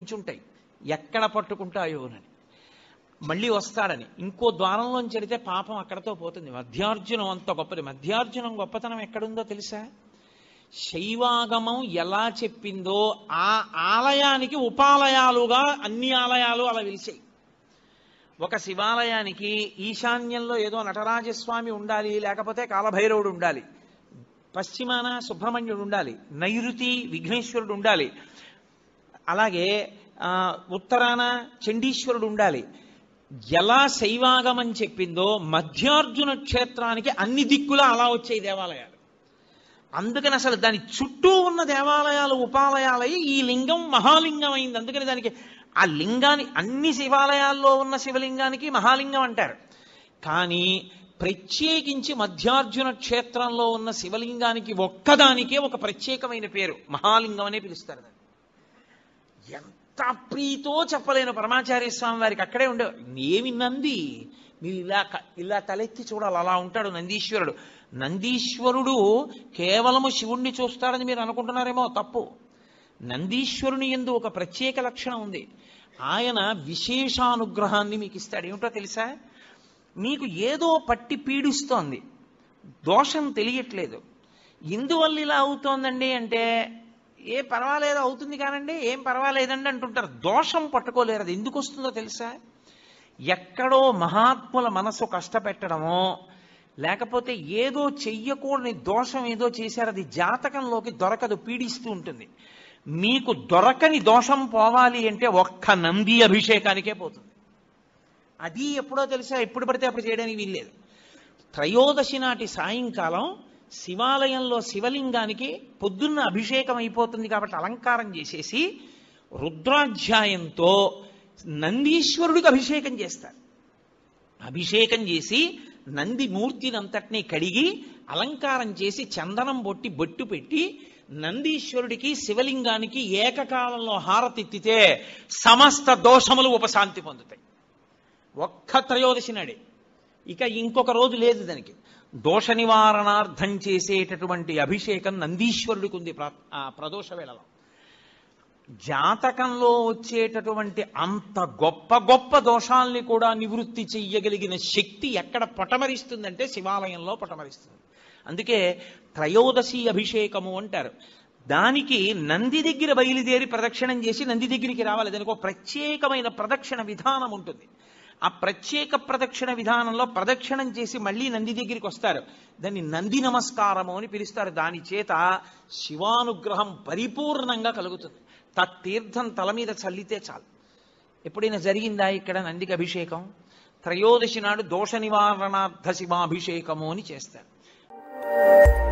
ఉంటాయి ఎక్కడ పట్టుకుంటాయోనని మళ్ళీ వస్తాడని ఇంకో ద్వారంలోంచి చెడితే పాపం అక్కడతో పోతుంది మధ్యార్జునం అంత గొప్పది మధ్యార్జునం గొప్పతనం ఎక్కడుందో తెలుసా శైవాగమం ఎలా చెప్పిందో ఆ ఆలయానికి ఉపాలయాలుగా అన్ని ఆలయాలు అలా వెలిసాయి ఒక శివాలయానికి ఈశాన్యంలో ఏదో నటరాజస్వామి ఉండాలి లేకపోతే కాలభైరవుడు ఉండాలి పశ్చిమాన సుబ్రహ్మణ్యుడు ఉండాలి నైరుతి విఘ్నేశ్వరుడు ఉండాలి అలాగే ఆ, ఉత్తరాన చండీశ్వరుడు ఉండాలి ఎలా శైవాగమం చెప్పిందో మధ్యార్జున క్షేత్రానికి అన్ని దిక్కులా అలా వచ్చాయి దేవాలయాలు అందుకని అసలు దాని చుట్టూ ఉన్న దేవాలయాలు ఉపాలయాలై ఈ లింగం మహాలింగం అయింది అందుకని దానికి ఆ లింగాన్ని అన్ని శివాలయాల్లో ఉన్న శివలింగానికి మహాలింగం అంటారు కానీ ప్రత్యేకించి మధ్యార్జున క్షేత్రంలో ఉన్న శివలింగానికి ఒక్కదానికే ఒక ప్రత్యేకమైన పేరు మహాలింగం అనే పిలుస్తారు దాన్ని ఎంత ప్రీతో చెప్పలేను పరమాచార్య స్వామి వారికి అక్కడే ఉండే ఏమి నంది మీరు ఇలా క- ఇలా తలెత్తి చూడాలి అలా ఉంటాడు నందీశ్వరుడు నందీశ్వరుడు కేవలము శివుణ్ణి చూస్తాడని మీరు అనుకుంటున్నారేమో తప్పు నందీశ్వరుని ఎందు ఒక ప్రత్యేక లక్షణం ఉంది ఆయన విశేషానుగ్రహాన్ని మీకు ఇస్తాడు ఏమిటో తెలుసా మీకు ఏదో పట్టి పీడిస్తోంది దోషం తెలియట్లేదు ఎందువల్ల ఇలా అవుతోందండి అంటే ఏ పర్వాలేదు అవుతుంది కానండి ఏం పర్వాలేదండి అంటుంటారు దోషం పట్టుకోలేరు అది ఎందుకు వస్తుందో తెలుసా ఎక్కడో మహాత్ముల మనసు కష్టపెట్టడమో లేకపోతే ఏదో చెయ్యకూడని దోషం ఏదో చేశారు అది జాతకంలోకి దొరకదు పీడిస్తూ ఉంటుంది మీకు దొరకని దోషం పోవాలి అంటే ఒక్క నంది అభిషేకానికే పోతుంది అది ఎప్పుడో తెలుసా ఎప్పుడు పడితే అప్పుడు చేయడానికి వీల్లేదు త్రయోదశి నాటి సాయంకాలం శివాలయంలో శివలింగానికి పొద్దున్న అభిషేకం అయిపోతుంది కాబట్టి అలంకారం చేసేసి రుద్రాధ్యాయంతో నందీశ్వరుడికి అభిషేకం చేస్తారు అభిషేకం చేసి నంది మూర్తినంతటినీ కడిగి అలంకారం చేసి చందనం బొట్టి బొట్టు పెట్టి నందీశ్వరుడికి శివలింగానికి ఏకకాలంలో హారతిత్తితే సమస్త దోషములు ఉపశాంతి పొందుతాయి ఒక్క త్రయోదశి నాడే ఇక ఇంకొక రోజు లేదు దానికి దోష నివారణార్థం చేసేటటువంటి అభిషేకం నందీశ్వరుడికి ఉంది ప్ర- ఆ ప్రదోష వేళలో జాతకంలో వచ్చేటటువంటి అంత గొప్ప గొప్ప దోషాల్ని కూడా నివృత్తి చెయ్యగలిగిన శక్తి ఎక్కడ పటమరిస్తుందంటే శివాలయంలో పటమరిస్తుంది అందుకే త్రయోదశి అభిషేకము అంటారు దానికి నంది దగ్గర బయలుదేరి ప్రదక్షిణం చేసి నంది దగ్గరికి రావాలి దానికి ఒక ప్రత్యేకమైన ప్రదక్షిణ విధానం ఉంటుంది ఆ ప్రత్యేక ప్రదక్షిణ విధానంలో ప్రదక్షిణం చేసి మళ్ళీ నంది దగ్గరికి వస్తారు దాన్ని నంది నమస్కారము అని పిలుస్తారు దాని చేత శివానుగ్రహం పరిపూర్ణంగా కలుగుతుంది తత్తీర్థం తల మీద చల్లితే చాలు ఎప్పుడైనా జరిగిందా ఇక్కడ నందికి అభిషేకం త్రయోదశి నాడు దోష నివారణార్థ శివాభిషేకము అని చేస్తారు